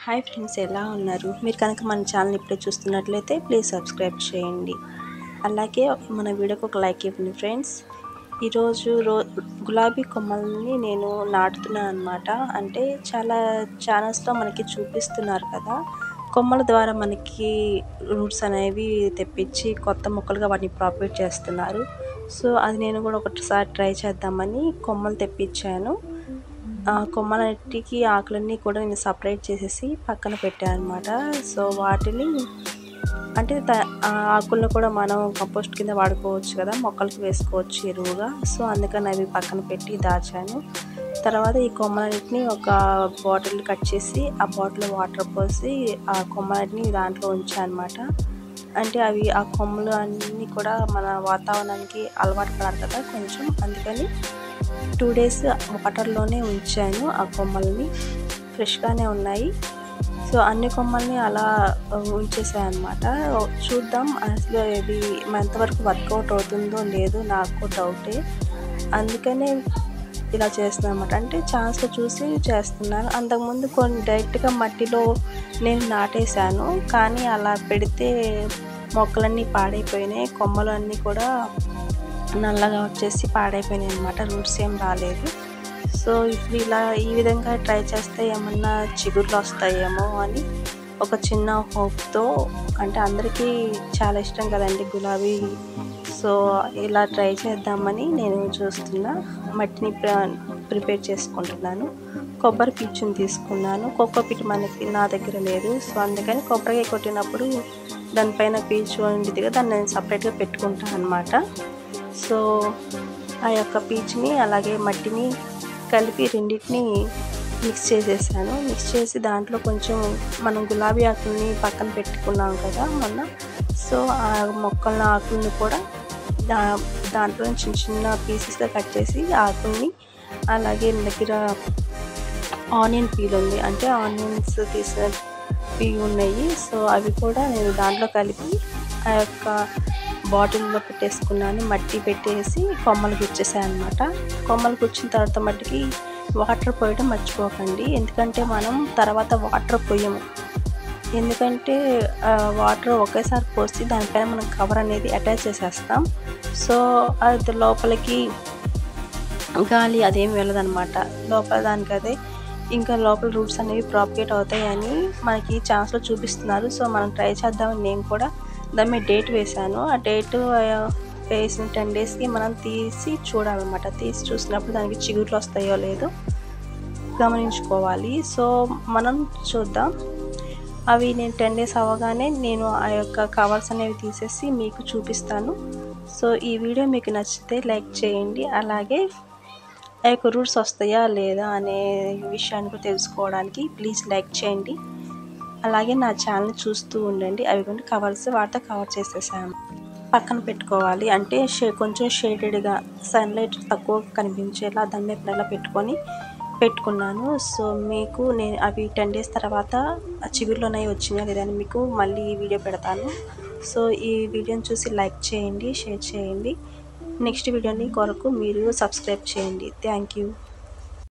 hi friends ఎలా ఉన్నారు మీరు కనుక మన ఛానల్ ఇప్పుడే చూస్తున్నట్లయితే ప్లీజ్ సబ్స్క్రైబ్ చేయండి అలాగే మన వీడియోకి ఒక లైక్ ఇవ్వండి ఫ్రెండ్స్ ఈరోజు రో గులాబీ కొమ్మల్ని నేను నాటుతున్నాను అనమాట అంటే చాలా ఛానల్స్లో మనకి చూపిస్తున్నారు కదా కొమ్మల ద్వారా మనకి రూట్స్ అనేవి తెప్పించి కొత్త మొక్కలుగా వాటిని ప్రాపరేట్ చేస్తున్నారు సో అది నేను కూడా ఒకటిసారి ట్రై చేద్దామని కొమ్మలు తెప్పించాను ఆ కొమ్మలన్నిటికి ఆకులన్నీ కూడా నేను సపరేట్ చేసేసి పక్కన పెట్టాను అనమాట సో వాటిని అంటే ఆ ఆకులను కూడా మనం కంపోస్ట్ కింద వాడుకోవచ్చు కదా మొక్కలకి వేసుకోవచ్చు ఎరువుగా సో అందుకని అవి పక్కన పెట్టి దాచాను తర్వాత ఈ కొమ్మలన్నిటిని ఒక బాటిల్ కట్ చేసి ఆ బాటిల్ వాటర్ పోసి ఆ కొమ్మలన్నిటిని దాంట్లో ఉంచాను అనమాట అంటే అవి ఆ కొమ్మలు అన్నీ కూడా మన వాతావరణానికి అలవాటు పడాలి కదా కొంచెం అందుకని టూ డేస్ వాటర్లోనే ఉంచాను ఆ కొమ్మల్ని ఫ్రెష్గానే ఉన్నాయి సో అన్ని కొమ్మల్ని అలా ఉంచేసాను అనమాట చూద్దాం అసలు ఇది ఎంతవరకు వర్కౌట్ అవుతుందో లేదో నాకు డౌటే అందుకనే ఇలా చేస్తున్నాను అనమాట అంటే ఛాన్స్లో చూసి చేస్తున్నాను అంతకుముందు కొన్ని డైరెక్ట్గా మట్టిలో నేను నాటేశాను కానీ అలా పెడితే మొక్కలన్నీ పాడైపోయినాయి కొమ్మలు అన్నీ కూడా నల్లగా వచ్చేసి పాడైపోయినాయి అనమాట రూట్స్ ఏం రాలేదు సో ఇప్పుడు ఇలా ఈ విధంగా ట్రై చేస్తే ఏమన్నా చిగుర్లు వస్తాయేమో అని ఒక చిన్న హోప్తో అంటే అందరికీ చాలా ఇష్టం కదండి గులాబీ సో ఇలా ట్రై చేద్దామని నేను చూస్తున్నా మట్టిని ప్రిపేర్ చేసుకుంటున్నాను కొబ్బరి పీచుని తీసుకున్నాను కొబ్బరి పీచు మనకి నా దగ్గర లేదు సో అందుకని కొబ్బరికాయ కొట్టినప్పుడు దానిపైన పీచు ఉండేది కదా దాన్ని నేను సపరేట్గా పెట్టుకుంటాను అనమాట సో ఆ యొక్క పీచుని అలాగే మట్టిని కలిపి రెండింటిని మిక్స్ చేసేసాను మిక్స్ చేసి దాంట్లో కొంచెం మనం గులాబీ ఆకుల్ని పక్కన పెట్టుకున్నాం కదా మొన్న సో ఆ మొక్కల ఆకుల్ని కూడా దా దాంట్లో చిన్న చిన్న పీసెస్గా కట్ చేసి ఆకుల్ని అలాగే దగ్గర ఆనియన్ పీల్ ఉంది అంటే ఆనియన్స్ తీసిన పీ ఉన్నాయి సో అవి కూడా నేను దాంట్లో కలిపి ఆ యొక్క బాటిల్లో పెట్టేసుకున్నాను మట్టి పెట్టేసి కొమ్మలు గుచ్చేసాను అనమాట కొమ్మలు గుచ్చిన తర్వాత మట్టికి వాటర్ పోయడం మర్చిపోకండి ఎందుకంటే మనం తర్వాత వాటర్ పోయము ఎందుకంటే వాటర్ ఒకేసారి పోసి దానిపైన మనం కవర్ అనేది అటాచ్ చేసేస్తాం సో అది లోపలికి గాలి అదేం వెళ్ళదనమాట లోపల దానికి అదే ఇంకా లోపల రూట్స్ అనేవి ప్రాపగేట్ అవుతాయని మనకి ఛాన్స్లో చూపిస్తున్నారు సో మనం ట్రై చేద్దామని నేను కూడా దాని మీద డేట్ వేశాను ఆ డేట్ వేసిన టెన్ డేస్కి మనం తీసి చూడాలన్నమాట తీసి చూసినప్పుడు దానికి చిగుర్లు వస్తాయో లేదో గమనించుకోవాలి సో మనం చూద్దాం అవి నేను టెన్ డేస్ అవ్వగానే నేను ఆ యొక్క కవర్స్ అనేవి తీసేసి మీకు చూపిస్తాను సో ఈ వీడియో మీకు నచ్చితే లైక్ చేయండి అలాగే ఆ యొక్క రూట్స్ వస్తాయా లేదా అనే విషయాన్ని కూడా తెలుసుకోవడానికి ప్లీజ్ లైక్ చేయండి అలాగే నా ఛానల్ చూస్తూ ఉండండి అవి కొన్ని కవర్స్ వాటితో కవర్ చేసేసాను పక్కన పెట్టుకోవాలి అంటే షే కొంచెం షేడెడ్గా సన్లైట్ తక్కువ కనిపించేలా దాని మీద ఇలా పెట్టుకొని పెట్టుకున్నాను సో మీకు నేను అవి టెన్ డేస్ తర్వాత చిగురులోనే వచ్చినాయా లేదని మీకు మళ్ళీ ఈ వీడియో పెడతాను సో ఈ వీడియోని చూసి లైక్ చేయండి షేర్ చేయండి నెక్స్ట్ వీడియోని కొరకు మీరు సబ్స్క్రైబ్ చేయండి థ్యాంక్ యూ